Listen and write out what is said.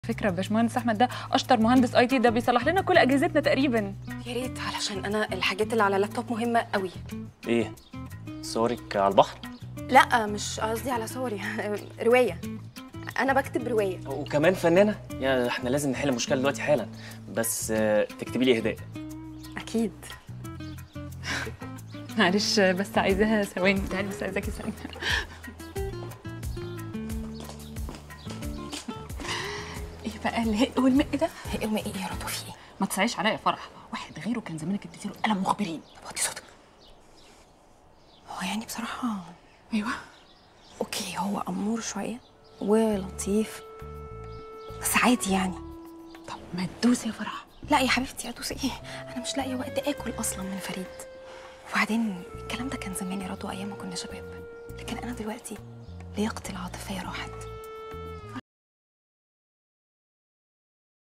فكره باشمهندس احمد ده اشطر مهندس اي تي ده بيصلح لنا كل اجهزتنا تقريبا يا ريت علشان انا الحاجات اللي على اللابتوب مهمه قوي ايه صورك على البحر لا مش قصدي على صوري روايه انا بكتب روايه وكمان فنانه يا احنا لازم نحل المشكله دلوقتي حالا بس آه، تكتبي لي اهداء اكيد معلش بس عايزاها ثواني تعالي بس عايزاكي ثواني ايه بقى الهق والمق ده ايه ما ايه يا رضوى في ايه ما تصعيش عليا يا فرح واحد غيره كان زمانك اديتي له قلم مخبرين طب وطي صوتك هو يعني بصراحه ايوه اوكي هو امور شويه ولطيف بس عادي يعني طب ما تدوسي يا فرح لا يا حبيبتي ادوس ايه انا مش لاقيه وقت اكل اصلا من فريد وبعدين الكلام ده كان زمان يا رضوى ايام ما كنا شباب لكن انا دلوقتي لياقتي العاطفيه راحت